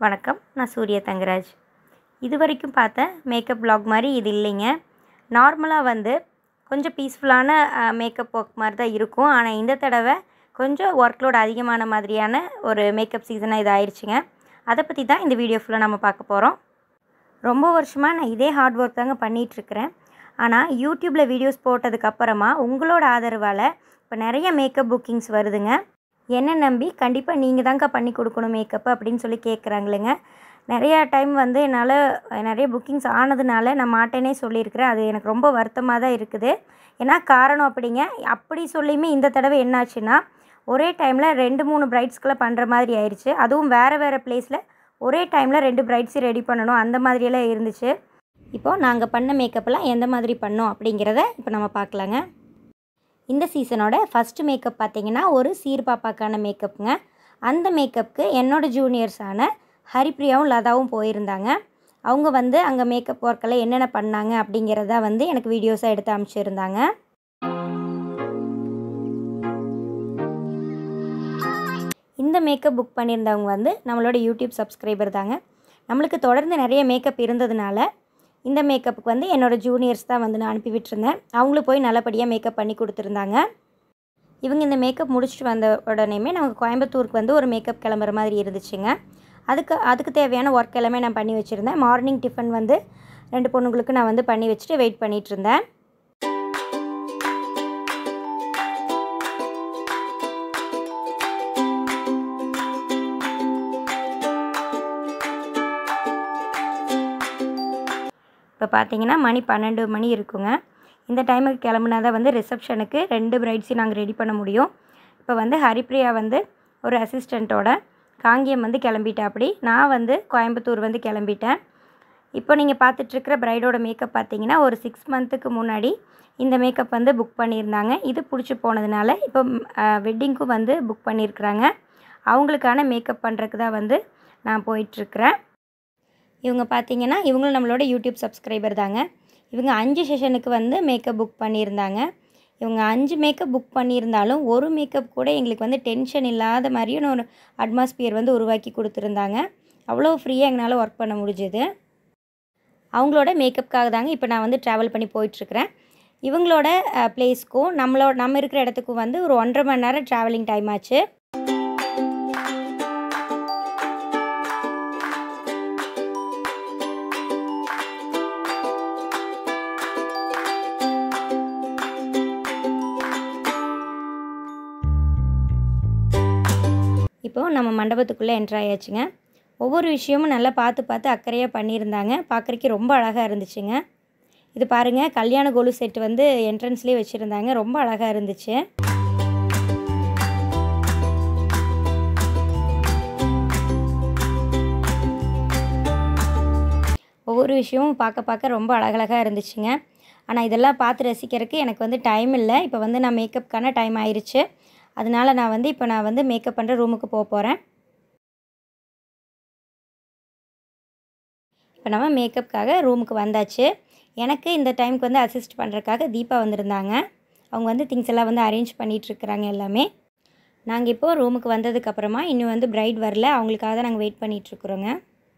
வணக்கம் நான் சூர்யா தங்கராஜ் இது வரைக்கும் பார்த்த மேக்கப் vlog மாதிரி இது இல்லைங்க நார்மலாக வந்து கொஞ்சம் பீஸ்ஃபுல்லான மேக்கப் ஒர்க் மாதிரி தான் இருக்கும் ஆனால் இந்த தடவை கொஞ்சம் ஒர்க் லோட் அதிகமான மாதிரியான ஒரு மேக்கப் சீசனாக இது ஆயிடுச்சுங்க அதை பற்றி தான் இந்த வீடியோ ஃபுல்லாக நம்ம பார்க்க போகிறோம் ரொம்ப வருஷமாக நான் இதே ஹார்ட் ஒர்க் தாங்க பண்ணிகிட்ருக்கிறேன் ஆனால் யூடியூப்பில் வீடியோஸ் போட்டதுக்கப்புறமா உங்களோட ஆதரவால் இப்போ நிறைய மேக்கப் புக்கிங்ஸ் வருதுங்க என்ன நம்பி கண்டிப்பாக நீங்கள் தாங்க பண்ணி கொடுக்கணும் மேக்கப் அப்படின்னு சொல்லி கேட்குறாங்களுங்க நிறைய டைம் வந்து என்னால் நிறைய புக்கிங்ஸ் ஆனதுனால நான் மாட்டேனே சொல்லியிருக்கிறேன் அது எனக்கு ரொம்ப வருத்தமாக தான் இருக்குது ஏன்னா காரணம் அப்படிங்க அப்படி சொல்லியுமே இந்த தடவை என்னாச்சுன்னா ஒரே டைமில் ரெண்டு மூணு பிரைட்ஸ்க்கெல்லாம் பண்ணுற மாதிரி ஆயிடுச்சு அதுவும் வேறு வேறு பிளேஸில் ஒரே டைமில் ரெண்டு பிரைட்ஸையும் ரெடி பண்ணணும் அந்த மாதிரியெல்லாம் இருந்துச்சு இப்போது நாங்கள் பண்ண மேக்கப்லாம் எந்த மாதிரி பண்ணோம் அப்படிங்கிறத இப்போ நம்ம பார்க்கலாங்க இந்த சீசனோட ஃபஸ்ட்டு மேக்கப் பார்த்தீங்கன்னா ஒரு சீர்பாப்பாக்கான மேக்கப்புங்க அந்த மேக்கப்புக்கு என்னோடய ஜூனியர்ஸான ஹரிப்ரியாவும் லதாவும் போயிருந்தாங்க அவங்க வந்து அங்கே மேக்கப் ஒர்க்கெல்லாம் என்னென்ன பண்ணாங்க அப்படிங்கிறத வந்து எனக்கு வீடியோஸாக எடுத்து அனுப்பிச்சிருந்தாங்க இந்த மேக்கப் புக் பண்ணியிருந்தவங்க வந்து நம்மளோட யூடியூப் சப்ஸ்கிரைபர் தாங்க நம்மளுக்கு தொடர்ந்து நிறைய மேக்கப் இருந்ததுனால இந்த மேக்கப்புக்கு வந்து என்னோடய ஜூனியர்ஸ் தான் வந்து நான் அனுப்பி விட்டுருந்தேன் அவங்களும் போய் நல்லபடியாக மேக்கப் பண்ணி கொடுத்துருந்தாங்க இவங்க இந்த மேக்கப் முடிச்சுட்டு வந்த உடனேமே நமக்கு கோயம்புத்தூருக்கு வந்து ஒரு மேக்கப் கிளம்புற மாதிரி இருந்துச்சுங்க அதுக்கு அதுக்கு தேவையான ஒர்க் எல்லாமே நான் பண்ணி வச்சுருந்தேன் மார்னிங் டிஃபன் வந்து ரெண்டு பொண்ணுங்களுக்கு நான் வந்து பண்ணி வச்சுட்டு வெயிட் பண்ணிகிட்டு இருந்தேன் இப்போ பார்த்தீங்கன்னா மணி பன்னெண்டு மணி இருக்குங்க இந்த டைமுக்கு கிளம்புனா தான் வந்து ரிசப்ஷனுக்கு ரெண்டு பிரைட்ஸையும் நாங்கள் ரெடி பண்ண முடியும் இப்போ வந்து ஹரிப்ரியா வந்து ஒரு அசிஸ்டண்ட்டோட காங்கியம் வந்து கிளம்பிட்டாப்படி நான் வந்து கோயம்புத்தூர் வந்து கிளம்பிட்டேன் இப்போ நீங்கள் பார்த்துட்ருக்கிற பிரைடோட மேக்கப் பார்த்தீங்கன்னா ஒரு சிக்ஸ் மந்த்துக்கு முன்னாடி இந்த மேக்கப் வந்து புக் பண்ணியிருந்தாங்க இது பிடிச்சி போனதுனால இப்போ வெட்டிங்க்கும் வந்து புக் பண்ணியிருக்கிறாங்க அவங்களுக்கான மேக்கப் பண்ணுறதுக்கு தான் வந்து நான் போயிட்டுருக்கிறேன் இவங்க பார்த்தீங்கன்னா இவங்களும் நம்மளோட யூடியூப் சப்ஸ்கிரைபர் தாங்க இவங்க அஞ்சு செஷனுக்கு வந்து மேக்கப் புக் பண்ணியிருந்தாங்க இவங்க அஞ்சு மேக்கப் புக் பண்ணியிருந்தாலும் ஒரு மேக்கப் கூட எங்களுக்கு வந்து டென்ஷன் இல்லாத மாதிரியும் ஒரு அட்மாஸ்பியர் வந்து உருவாக்கி கொடுத்துருந்தாங்க அவ்வளோ ஃப்ரீயாக எங்களால் ஒர்க் பண்ண முடிஞ்சுது அவங்களோட மேக்கப்புக்காக தாங்க இப்போ நான் வந்து ட்ராவல் பண்ணி போயிட்டுருக்கிறேன் இவங்களோட பிளேஸ்க்கும் நம்மளோட நம்ம இருக்கிற இடத்துக்கும் வந்து ஒரு ஒன்றரை மணி நேரம் ட்ராவலிங் டைம் ஆச்சு இப்போது நம்ம மண்டபத்துக்குள்ளே என்ட்ரு ஆயாச்சுங்க ஒவ்வொரு விஷயமும் நல்லா பார்த்து பார்த்து அக்கறையாக பண்ணியிருந்தாங்க பார்க்குறக்கே ரொம்ப அழகாக இருந்துச்சுங்க இது பாருங்கள் கல்யாண கோலு செட் வந்து என்ட்ரன்ஸ்லேயே வச்சுருந்தாங்க ரொம்ப அழகாக இருந்துச்சு ஒவ்வொரு விஷயமும் பார்க்க பார்க்க ரொம்ப அழகழகாக இருந்துச்சுங்க ஆனால் இதெல்லாம் பார்த்து ரசிக்கிறதுக்கு எனக்கு வந்து டைம் இல்லை இப்போ வந்து நான் மேக்கப்புக்கான டைம் ஆயிடுச்சு அதனால் நான் வந்து இப்போ நான் வந்து மேக்கப் பண்ணுற ரூமுக்கு போக போகிறேன் இப்போ நம்ம மேக்கப்புக்காக ரூமுக்கு வந்தாச்சு எனக்கு இந்த டைமுக்கு வந்து அசிஸ்ட் பண்ணுறதுக்காக தீபா வந்திருந்தாங்க அவங்க வந்து திங்ஸ் எல்லாம் வந்து அரேஞ்ச் பண்ணிகிட்ருக்குறாங்க எல்லாமே நாங்கள் இப்போது ரூமுக்கு வந்ததுக்கப்புறமா இன்னும் வந்து பிரைட் வரல அவங்களுக்காக தான் நாங்கள் வெயிட் பண்ணிகிட்ருக்குறோங்க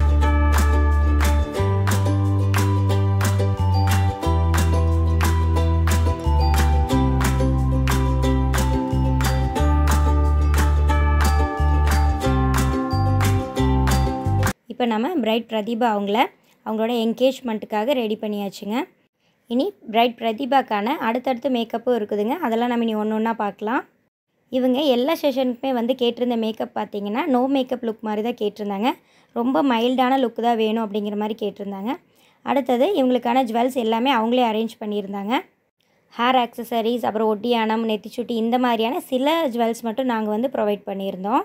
இப்போ நம்ம பிரைட் பிரதீபா அவங்கள அவங்களோட என்கேஜ்மெண்ட்டுக்காக ரெடி பண்ணியாச்சுங்க இனி பிரைட் பிரதீபாக்கான அடுத்தடுத்து மேக்கப்பும் இருக்குதுங்க அதெல்லாம் நம்ம இனி ஒன்று ஒன்றா பார்க்கலாம் இவங்க எல்லா செஷனுக்குமே வந்து கேட்டிருந்த மேக்கப் பார்த்தீங்கன்னா நோ மேக்கப் லுக் மாதிரி தான் கேட்டிருந்தாங்க ரொம்ப மைல்டான லுக் தான் வேணும் அப்படிங்கிற மாதிரி கேட்டிருந்தாங்க அடுத்தது இவங்களுக்கான ஜுவல்ஸ் எல்லாமே அவங்களே அரேஞ்ச் பண்ணியிருந்தாங்க ஹேர் ஆக்சசரிஸ் அப்புறம் ஒட்டியானம் நெத்திச்சுட்டி இந்த மாதிரியான சில ஜுவல்ஸ் மட்டும் நாங்கள் வந்து ப்ரொவைட் பண்ணியிருந்தோம்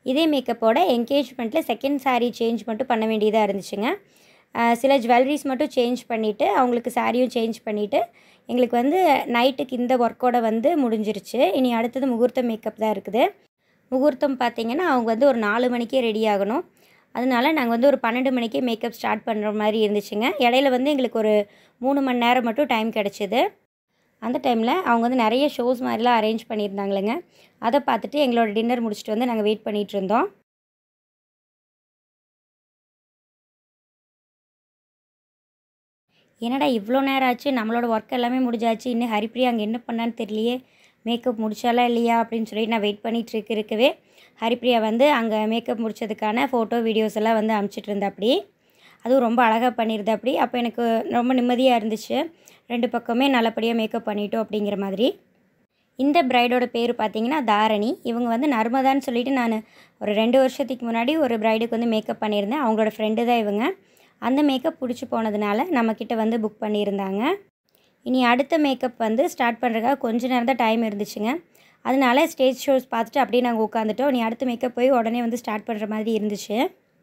இதே மேக்கப்போட என்கேஜ்மெண்ட்டில் செகண்ட் saree சேஞ்ச் மட்டும் பண்ண வேண்டியதாக இருந்துச்சுங்க அஹ் சில ஜுவல்லரிஸ் மட்டும் சேஞ்ச் பண்ணிவிட்டு அவங்களுக்கு சாரியும் சேஞ்ச் பண்ணிவிட்டு எங்களுக்கு வந்து நைட்டுக்கு இந்த ஒர்க்கோட வந்து முடிஞ்சிருச்சு இனி அடுத்தது முகூர்த்த மேக்கப் தான் இருக்குது முகூர்த்தம் பார்த்தீங்கன்னா அவங்க வந்து ஒரு நாலு மணிக்கே ரெடி ஆகணும் அதனால நாங்கள் வந்து ஒரு பன்னெண்டு மணிக்கே மேக்கப் ஸ்டார்ட் பண்ணுற மாதிரி இருந்துச்சுங்க இடையில வந்து எங்களுக்கு ஒரு மூணு மணி நேரம் மட்டும் டைம் கிடச்சிது அந்த டைமில் அவங்க வந்து நிறைய ஷோஸ் மாதிரிலாம் அரேஞ்ச் பண்ணியிருந்தாங்களேங்க அதை பார்த்துட்டு எங்களோட டின்னர் முடிச்சுட்டு வந்து நாங்கள் வெயிட் பண்ணிகிட்டு இருந்தோம் என்னடா இவ்வளோ நேரம் ஆச்சு நம்மளோட ஒர்க் எல்லாமே முடிஞ்சாச்சு இன்னும் ஹரிப்ரியா அங்கே என்ன பண்ணான்னு தெரியலையே மேக்கப் முடிச்சாலா இல்லையா அப்படின்னு சொல்லி நான் வெயிட் பண்ணிட்டு இருக்க இருக்கவே ஹரிப்ரியா வந்து அங்கே மேக்கப் முடிச்சதுக்கான ஃபோட்டோ வீடியோஸ் எல்லாம் வந்து அனுப்பிச்சிட்டு இருந்தாப்படி அதுவும் ரொம்ப அழகாக பண்ணியிருந்தாப்படி அப்போ எனக்கு ரொம்ப நிம்மதியாக இருந்துச்சு ரெண்டு பக்கமே நல்லபடியாக மேக்கப் பண்ணிட்டோம் அப்படிங்கிற மாதிரி இந்த பிரைடோட பேர் பார்த்தீங்கன்னா தாரணி இவங்க வந்து நர்மதான்னு சொல்லிட்டு நான் ஒரு ரெண்டு வருஷத்துக்கு முன்னாடி ஒரு பிரைடுக்கு வந்து மேக்கப் பண்ணியிருந்தேன் அவங்களோட ஃப்ரெண்டு தான் இவங்க அந்த மேக்கப் பிடிச்சி போனதுனால நம்மக்கிட்ட வந்து புக் பண்ணியிருந்தாங்க இனி அடுத்த மேக்கப் வந்து ஸ்டார்ட் பண்ணுறதுக்காக கொஞ்ச நேரம் தான் டைம் இருந்துச்சுங்க அதனால ஸ்டேஜ் ஷோஸ் பார்த்துட்டு அப்படியே நாங்கள் உட்காந்துட்டோம் நீ அடுத்த மேக்கப் போய் உடனே வந்து ஸ்டார்ட் பண்ணுற மாதிரி இருந்துச்சு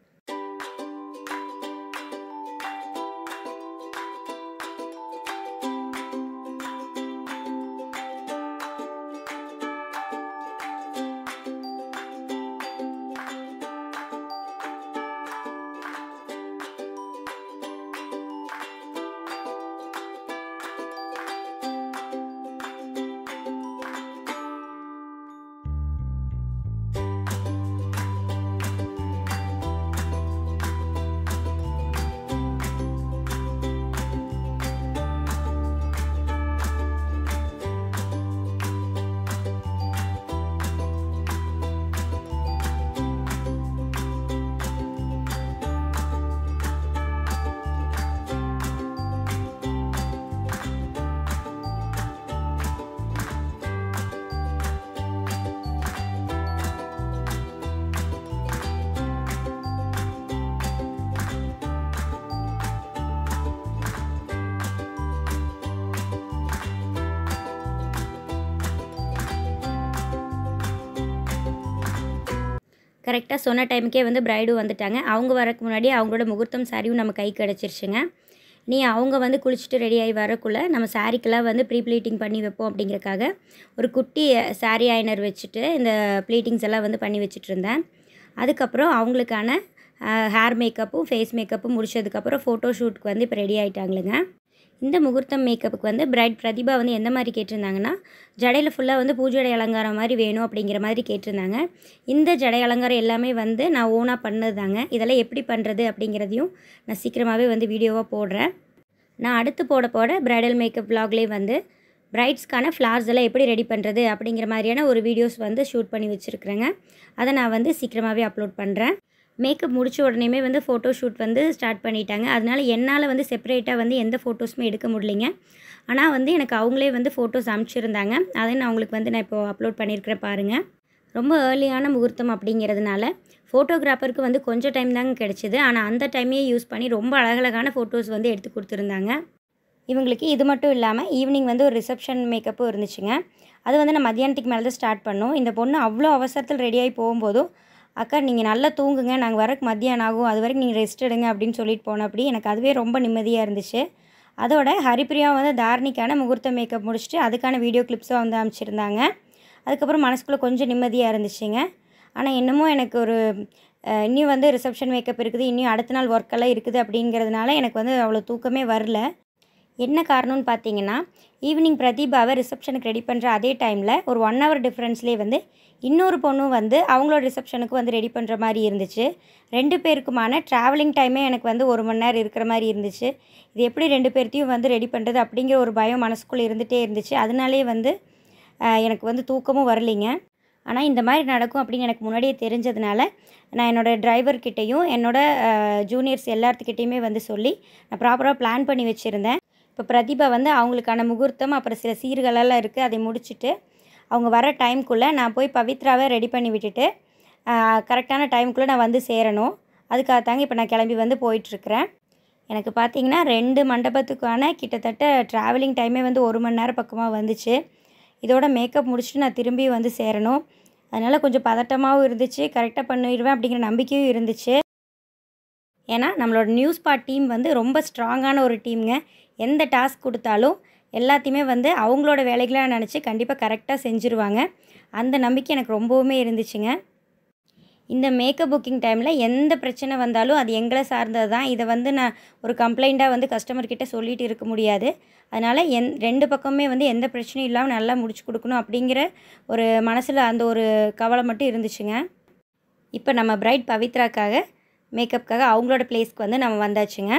கரெக்டாக சொன்ன டைமுக்கே வந்து பிரைடும் வந்துட்டாங்க அவங்க வரக்கு முன்னாடி அவங்களோட முகூர்த்தம் சாரியும் நம்ம கை கிடச்சிருச்சுங்க நீ அவங்க வந்து குளிச்சுட்டு ரெடி ஆகி வரக்குள்ளே நம்ம சாரீக்கெல்லாம் வந்து ப்ரீ ப்ளீட்டிங் பண்ணி வைப்போம் அப்படிங்கிறக்காக ஒரு குட்டி சாரீ ஐனர் வச்சுட்டு இந்த ப்ளீட்டிங்ஸ் எல்லாம் வந்து பண்ணி வச்சுட்டு இருந்தேன் அதுக்கப்புறம் அவங்களுக்கான ஹேர் மேக்கப்பும் ஃபேஸ் மேக்கப்பும் முடிச்சதுக்கப்புறம் ஃபோட்டோ ஷூட்டுக்கு வந்து இப்போ ரெடி ஆகிட்டாங்களுங்க இந்த முகூர்த்தம் மேக்கப்புக்கு வந்து பிரைட் பிரதிபா வந்து எந்த மாதிரி கேட்டிருந்தாங்கன்னா ஜடையில் ஃபுல்லாக வந்து பூஜடை அலங்காரம் மாதிரி வேணும் அப்படிங்கிற மாதிரி கேட்டிருந்தாங்க இந்த ஜடை அலங்காரம் எல்லாமே வந்து நான் ஓனாக பண்ணது தாங்க இதெல்லாம் எப்படி பண்ணுறது அப்படிங்கிறதையும் நான் சீக்கிரமாகவே வந்து வீடியோவாக போடுறேன் நான் அடுத்து போட போட பிரைடல் மேக்கப் vlogலேயே வந்து பிரைட்ஸ்க்கான ஃப்ளார்ஸ் எல்லாம் எப்படி ரெடி பண்ணுறது அப்படிங்கிற மாதிரியான ஒரு வீடியோஸ் வந்து ஷூட் பண்ணி வச்சுருக்குறேங்க அதை நான் வந்து சீக்கிரமாகவே அப்லோட் பண்ணுறேன் மேக்கப் முடிச்ச உடனேமே வந்து ஃபோட்டோ ஷூட் வந்து ஸ்டார்ட் பண்ணிட்டாங்க அதனால என்னால் வந்து செப்பரேட்டாக வந்து எந்த ஃபோட்டோஸுமே எடுக்க முடியலைங்க ஆனால் வந்து எனக்கு அவங்களே வந்து ஃபோட்டோஸ் அனுப்பிச்சிருந்தாங்க அதை நான் உங்களுக்கு வந்து நான் இப்போ அப்லோட் பண்ணியிருக்கிறேன் பாருங்கள் ரொம்ப ஏர்லியான முகூர்த்தம் அப்படிங்கிறதுனால ஃபோட்டோகிராஃபருக்கு வந்து கொஞ்சம் டைம் தாங்க கிடச்சிது ஆனால் அந்த டைமையே யூஸ் பண்ணி ரொம்ப அழகழகான ஃபோட்டோஸ் வந்து எடுத்து கொடுத்துருந்தாங்க இவங்களுக்கு இது மட்டும் இல்லாமல் ஈவினிங் வந்து ஒரு ரிசப்ஷன் மேக்கப்பும் இருந்துச்சுங்க அது வந்து நான் மத்தியானத்துக்கு மேலே தான் ஸ்டார்ட் பண்ணோம் இந்த பொண்ணு அவ்வளோ அவசரத்தில் ரெடியாகி போகும்போதும் அக்கா நீங்கள் நல்லா தூங்குங்க நாங்கள் வரக்கு மத்தியானம் ஆகும் அது வரைக்கும் நீங்கள் ரெஸ்ட் எடுங்க அப்படின்னு சொல்லிட்டு போனோம் அப்படி எனக்கு அதுவே ரொம்ப நிம்மதியாக இருந்துச்சு அதோட ஹரிப்ரியா வந்து தாரணிக்கான முகூர்த்த மேக்கப் முடிச்சுட்டு அதுக்கான வீடியோ கிளிப்ஸும் வந்து அமைச்சிருந்தாங்க அதுக்கப்புறம் மனசுக்குள்ளே கொஞ்சம் நிம்மதியாக இருந்துச்சுங்க ஆனால் இன்னமும் எனக்கு ஒரு அஹ், இன்னும் வந்து ரிசப்ஷன் மேக்கப் இருக்குது இன்னும் அடுத்த நாள் ஒர்க்கெல்லாம் இருக்குது அப்படிங்கிறதுனால எனக்கு வந்து அவ்வளோ தூக்கமே வரல என்ன காரணம்னு பார்த்தீங்கன்னா ஈவினிங் பிரதீபாவை ரிசப்ஷனுக்கு ரெடி பண்ணுற அதே டைமில் ஒரு ஒன் ஹவர் டிஃப்ரென்ஸ்லேயே வந்து இன்னொரு பொண்ணும் வந்து அவங்களோட ரிசப்ஷனுக்கு வந்து ரெடி பண்ணுற மாதிரி இருந்துச்சு ரெண்டு பேருக்குமான ட்ராவலிங் டைமே எனக்கு வந்து ஒரு மணி நேரம் இருக்கிற மாதிரி இருந்துச்சு இது எப்படி ரெண்டு பேர்த்தையும் வந்து ரெடி பண்ணுறது அப்படிங்கிற ஒரு பயம் மனசுக்குள்ளே இருந்துகிட்டே இருந்துச்சு அதனாலே வந்து ஆஹ், எனக்கு வந்து தூக்கமும் வரலைங்க ஆனால் இந்த மாதிரி நடக்கும் அப்படின்னு எனக்கு முன்னாடியே தெரிஞ்சதுனால நான் என்னோடய டிரைவர்கிட்டையும் என்னோட ஜூனியர்ஸ் எல்லாத்துக்கிட்டேயுமே வந்து சொல்லி நான் ப்ராப்பராக பிளான் பண்ணி வச்சுருந்தேன் இப்போ பிரதிபா வந்து அவங்களுக்கான முகூர்த்தம் அப்புறம் சில சீர்களெல்லாம் இருக்குது அதை முடிச்சுட்டு அவங்க வர டைம்குள்ளே நான் போய் பவித்ராவை ரெடி பண்ணி விட்டுட்டு கரெக்டான டைமுக்குள்ளே நான் வந்து சேரணும் அதுக்காக தாங்க இப்போ நான் கிளம்பி வந்து போயிட்டுருக்கிறேன் எனக்கு பார்த்தீங்கன்னா ரெண்டு மண்டபத்துக்கான கிட்டத்தட்ட ட்ராவலிங் டைமே வந்து ஒரு மணி நேரம் பக்கமாக வந்துச்சு இதோட மேக்கப் முடிச்சுட்டு நான் திரும்பி வந்து சேரணும் அதனால் கொஞ்சம் பதட்டமாகவும் இருந்துச்சு கரெக்டாக பண்ணிடுவேன் அப்படிங்கிற நம்பிக்கையும் இருந்துச்சு ஏன்னா நம்மளோட நியூஸ் பார்ட் டீம் வந்து ரொம்ப ஸ்ட்ராங்கான ஒரு டீம்ங்க எந்த டாஸ்க் கொடுத்தாலும் எல்லாத்தையுமே வந்து அவங்களோட வேலைகளாக நினச்சி கண்டிப்பாக கரெக்டாக செஞ்சுருவாங்க அந்த நம்பிக்கை எனக்கு ரொம்பவுமே இருந்துச்சுங்க இந்த மேக்கப் புக்கிங் டைமில் எந்த பிரச்சனை வந்தாலும் அது எங்களை சார்ந்தது தான் இதை வந்து நான் ஒரு கம்ப்ளைண்ட்டாக வந்து கஸ்டமர்கிட்ட சொல்லிட்டு இருக்க முடியாது அதனால் எந் ரெண்டு பக்கமே வந்து எந்த பிரச்சனையும் இல்லாமல் நல்லா முடிச்சு கொடுக்கணும் அப்படிங்கிற ஒரு மனசில் அந்த ஒரு கவலை மட்டும் இருந்துச்சுங்க இப்போ நம்ம பிரைட் பவித்ராக்காக மேக்கப்புக்காக அவங்களோட பிளேஸ்க்கு வந்து நம்ம வந்தாச்சுங்க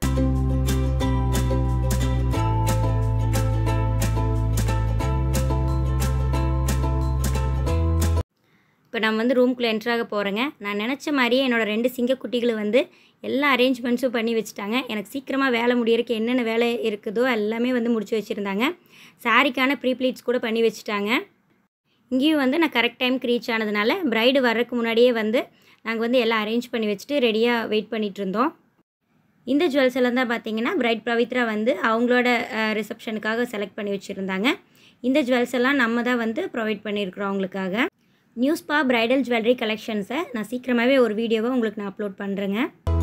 இப்போ நம்ம வந்து ரூம்குள்ளே என்ட்ராக போகிறேங்க நான் நினச்ச மாதிரியே என்னோடய ரெண்டு சிங்கக்குட்டிகளை வந்து எல்லா அரேஞ்ச்மெண்ட்ஸும் பண்ணி வச்சுட்டாங்க எனக்கு சீக்கிரமாக வேலை முடியறதுக்கு என்னென்ன வேலை இருக்குதோ எல்லாமே வந்து முடிச்சு வச்சுருந்தாங்க சாரிக்கான ப்ரீப்ளீட்ஸ் கூட பண்ணி வச்சுட்டாங்க இங்கேயும் வந்து நான் கரெக்ட் டைமுக்கு ரீச் ஆனதுனால ப்ரைடு வர்றதுக்கு முன்னாடியே வந்து நாங்கள் வந்து எல்லாம் அரேஞ்ச் பண்ணி வச்சுட்டு ரெடியாக வெயிட் பண்ணிகிட்டு இருந்தோம் இந்த ஜுவல்ஸ் எல்லாம் தான் பார்த்தீங்கன்னா பிரைட் பவித்ரா வந்து அவங்களோட ரிசப்ஷனுக்காக செலக்ட் பண்ணி வச்சுருந்தாங்க இந்த ஜுவல்ஸ் எல்லாம் நம்ம தான் வந்து ப்ரொவைட் பண்ணியிருக்கிறோம் அவங்களுக்காக நியூஸ்பா பிரைடல் ஜுவல்லரி கலெக்ஷன்ஸை நான் சீக்கிரமாகவே ஒரு வீடியோவை உங்களுக்கு நான் அப்லோட் பண்ணுறேங்க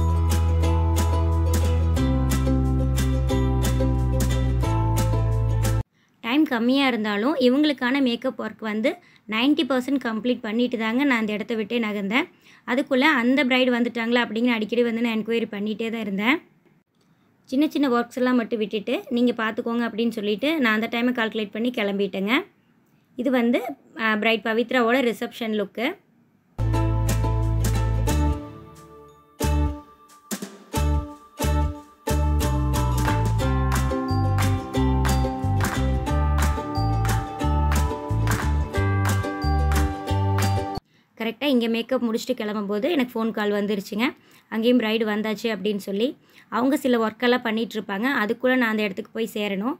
டைம் கம்மியாக இருந்தாலும் இவங்களுக்கான மேக்கப் ஒர்க் வந்து 90% பர்சன்ட் கம்ப்ளீட் பண்ணிட்டு தாங்க நான் அந்த இடத்த விட்டே நகர்ந்தேன் அதுக்குள்ளே அந்த பிரைடு வந்துட்டாங்களா அப்படிங்கிற அடிக்கடி வந்து நான் என்கொயரி பண்ணிகிட்டே தான் இருந்தேன் சின்ன சின்ன ஒர்க்ஸ் எல்லாம் மட்டும் விட்டுட்டு நீங்கள் பார்த்துக்கோங்க அப்படின்னு சொல்லிட்டு நான் அந்த டைமை கால்குலேட் பண்ணி கிளம்பிட்டேங்க இது வந்து பிரைட் பவித்ராவோட ரிசப்ஷன் லுக்கு கரெக்டாக இங்கே மேக்கப் முடிச்சுட்டு கிளம்பும்போது எனக்கு ஃபோன் கால் வந்துருச்சுங்க அங்கேயும் பிரைடு வந்தாச்சு அப்படின்னு சொல்லி அவங்க சில ஒர்க்கெல்லாம் பண்ணிகிட்டு இருப்பாங்க அதுக்குள்ளே நான் அந்த இடத்துக்கு போய் சேரணும்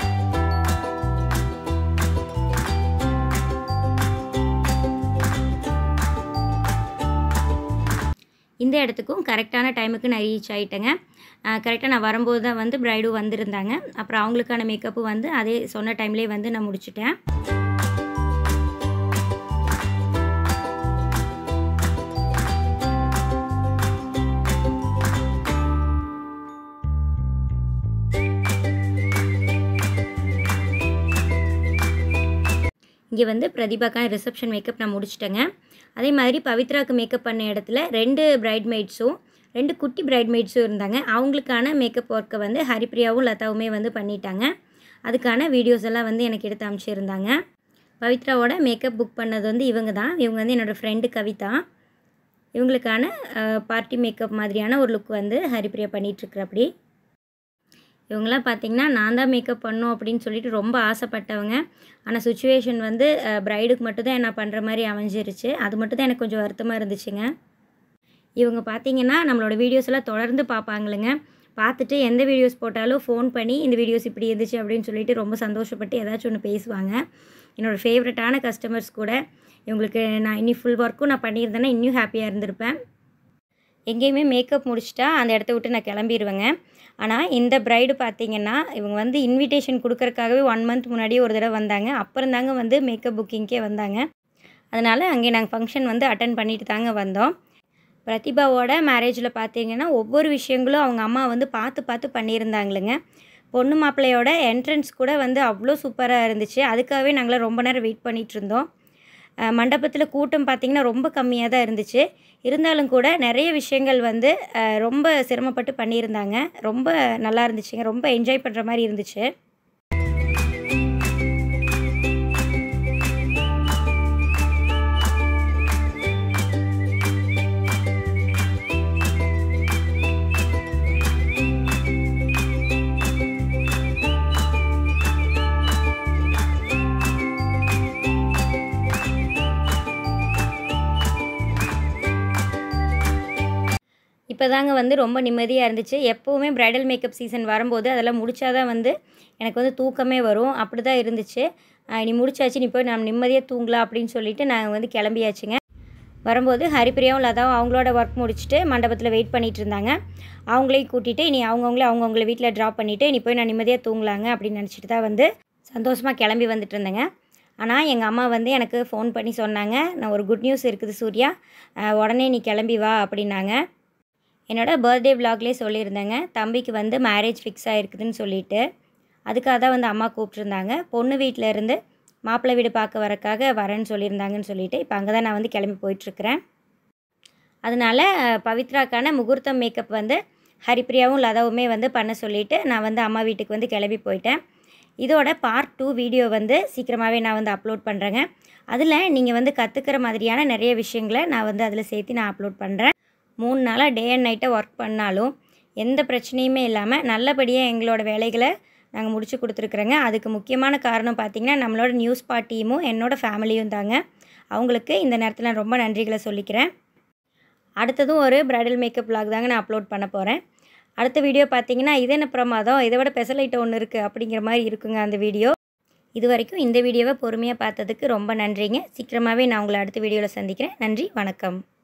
இந்த இடத்துக்கும் கரெக்டான டைமுக்கு நான் ரீச் ஆகிட்டேங்க கரெக்டாக நான் வரும்போது தான் வந்து ப்ரைடும் வந்திருந்தாங்க அப்புறம் அவங்களுக்கான மேக்கப்பு வந்து அதே சொன்ன டைம்லேயே வந்து நான் முடிச்சிட்டேன் இங்கே வந்து பிரதிபாக்கான ரிசப்ஷன் மேக்கப் நான் முடிச்சிட்டேங்க அதே மாதிரி பவித்ராவுக்கு மேக்கப் பண்ண இடத்துல ரெண்டு பிரைட்மெய்ட்ஸும் ரெண்டு குட்டி பிரைட்மெய்ட்ஸும் இருந்தாங்க அவங்களுக்கான மேக்கப் ஒர்க்கை வந்து ஹரிப்ரியாவும் லதாவுமே வந்து பண்ணிட்டாங்க அதுக்கான வீடியோஸ் எல்லாம் வந்து எனக்கு எடுத்து அமைச்சிருந்தாங்க பவித்ராவோட மேக்கப் புக் பண்ணது வந்து இவங்க தான் இவங்க வந்து என்னோடய ஃப்ரெண்டு கவிதா இவங்களுக்கான பார்ட்டி மேக்கப் மாதிரியான ஒரு லுக் வந்து ஹரிப்ரியா பண்ணிகிட்ருக்குறப்படி இவங்களாம் பார்த்திங்கன்னா நான் தான் மேக்கப் பண்ணும் அப்படின்னு சொல்லிட்டு ரொம்ப ஆசைப்பட்டவங்க ஆனால் சுச்சுவேஷன் வந்து ப்ரைடுக்கு மட்டும்தான் நான் பண்ணுற மாதிரி அமைஞ்சிருச்சு அது மட்டும் தான் எனக்கு கொஞ்சம் வருத்தமாக இருந்துச்சுங்க இவங்க பார்த்திங்கன்னா நம்மளோட வீடியோஸ் எல்லாம் தொடர்ந்து பார்ப்பாங்களுங்க பார்த்துட்டு எந்த வீடியோஸ் போட்டாலும் ஃபோன் பண்ணி இந்த வீடியோஸ் இப்படி இருந்துச்சு அப்படின்னு சொல்லிட்டு ரொம்ப சந்தோஷப்பட்டு ஏதாச்சும் ஒன்று பேசுவாங்க என்னோடய ஃபேவரட்டான கஸ்டமர்ஸ் கூட இவங்களுக்கு நான் இன்னி ஃபுல் ஒர்க்கும் நான் பண்ணியிருந்தேன்னா இன்னும் ஹாப்பியாக இருந்திருப்பேன் எங்கேயுமே மேக்கப் முடிச்சிட்டா அந்த இடத்த விட்டு நான் கிளம்பிடுவேங்க ஆனால் இந்த ப்ரைடு பார்த்திங்கன்னா இவங்க வந்து இன்விடேஷன் கொடுக்கறக்காகவே ஒன் மந்த் முன்னாடியே ஒரு தடவை வந்தாங்க அப்புறம் தாங்க வந்து மேக்கப் புக்கிங்க்கே வந்தாங்க அதனால் அங்கே நாங்கள் ஃபங்க்ஷன் வந்து அட்டன் பண்ணிட்டு தாங்க வந்தோம் பிரதிபாவோட மேரேஜில் பார்த்தீங்கன்னா ஒவ்வொரு விஷயங்களும் அவங்க அம்மா வந்து பார்த்து பார்த்து பண்ணியிருந்தாங்களுங்க பொண்ணு மாப்பிள்ளையோட என்ட்ரன்ஸ் கூட வந்து அவ்வளோ சூப்பராக இருந்துச்சு அதுக்காகவே நாங்களாம் ரொம்ப நேரம் வெயிட் பண்ணிகிட்டு இருந்தோம் மண்டபத்தில் கூட்டம் பார்த்திங்கன்னா ரொம்ப கம்மியாக தான் இருந்துச்சு இருந்தாலும் கூட நிறைய விஷயங்கள் வந்து ரொம்ப சிரமப்பட்டு பண்ணியிருந்தாங்க ரொம்ப நல்லா இருந்துச்சுங்க ரொம்ப என்ஜாய் பண்ணுற மாதிரி இருந்துச்சு இப்போ தாங்க வந்து ரொம்ப நிம்மதியாக இருந்துச்சு எப்போவுமே ப்ரைடல் மேக்கப் சீசன் வரும்போது அதெல்லாம் முடிச்சா தான் வந்து எனக்கு வந்து தூக்கமே வரும் அப்படி தான் இருந்துச்சு நீ முடிச்சாச்சு நீ போய் நம்ம நிம்மதியாக தூங்கலாம் அப்படின்னு சொல்லிட்டு நாங்கள் வந்து கிளம்பியாச்சுங்க வரும்போது ஹரிப்பிரியாவும் லதாவும் அவங்களோட ஒர்க் முடிச்சுட்டு மண்டபத்தில் வெயிட் பண்ணிகிட்டு இருந்தாங்க அவங்களையும் கூட்டிகிட்டு நீ அவங்கவுங்களே அவங்கவுங்கள வீட்டில் ட்ராப் பண்ணிவிட்டு நீ போய் நான் நிம்மதியாக தூங்கலாங்க அப்படின்னு நினச்சிட்டு தான் வந்து சந்தோஷமாக கிளம்பி வந்துட்டு இருந்தேங்க ஆனால் எங்கள் அம்மா வந்து எனக்கு ஃபோன் பண்ணி சொன்னாங்க நான் ஒரு குட் நியூஸ் இருக்குது சூர்யா அஹ், உடனே நீ கிளம்பி வா அப்படின்னாங்க என்னோடய பர்த்டே விலாக்லேயே சொல்லியிருந்தேங்க தம்பிக்கு வந்து மேரேஜ் ஃபிக்ஸ் ஆகிருக்குதுன்னு சொல்லிட்டு அதுக்காக தான் வந்து அம்மா கூப்பிட்ருந்தாங்க பொண்ணு வீட்டில் இருந்து மாப்பிள்ளை வீடு பார்க்க வரக்காக வரேன்னு சொல்லியிருந்தாங்கன்னு சொல்லிட்டு இப்போ அங்கே தான் நான் வந்து கிளம்பி போயிட்டுருக்கிறேன் அதனால் பவித்ராக்கான முகூர்த்தம் மேக்கப் வந்து ஹரிப்ரியாவும் லதாவுமே வந்து பண்ண சொல்லிவிட்டு நான் வந்து அம்மா வீட்டுக்கு வந்து கிளம்பி போயிட்டேன் இதோட பார்ட் டூ வீடியோ வந்து சீக்கிரமாகவே நான் வந்து அப்லோட் பண்ணுறேங்க அதில் நீங்கள் வந்து கற்றுக்கிற மாதிரியான நிறைய விஷயங்களை நான் வந்து அதில் சேர்த்து நான் அப்லோட் பண்ணுறேன் மூணு நாளாக டே அண்ட் நைட்டாக ஒர்க் பண்ணாலும் எந்த பிரச்சனையுமே இல்லாமல் நல்லபடியாக எங்களோட வேலைகளை நாங்கள் முடிச்சு கொடுத்துருக்குறோங்க அதுக்கு முக்கியமான காரணம் பார்த்திங்கன்னா நம்மளோட நியூஸ் டீமும் என்னோடய ஃபேமிலியும் தாங்க அவங்களுக்கு இந்த நேரத்தில் நான் ரொம்ப நன்றிகளை சொல்லிக்கிறேன் அடுத்ததும் ஒரு பிரைடல் மேக்கப் vlog தாங்க நான் அப்லோட் பண்ண போகிறேன் அடுத்த வீடியோ பார்த்தீங்கன்னா இது என்ன பிரமாதம் இதை விட பெசலைட்ட ஒன்று இருக்குது அப்படிங்கிற மாதிரி இருக்குங்க அந்த வீடியோ இது வரைக்கும் இந்த வீடியோவை பொறுமையாக பார்த்ததுக்கு ரொம்ப நன்றிங்க சீக்கிரமாகவே நான் உங்களை அடுத்த வீடியோவில் சந்திக்கிறேன் நன்றி வணக்கம்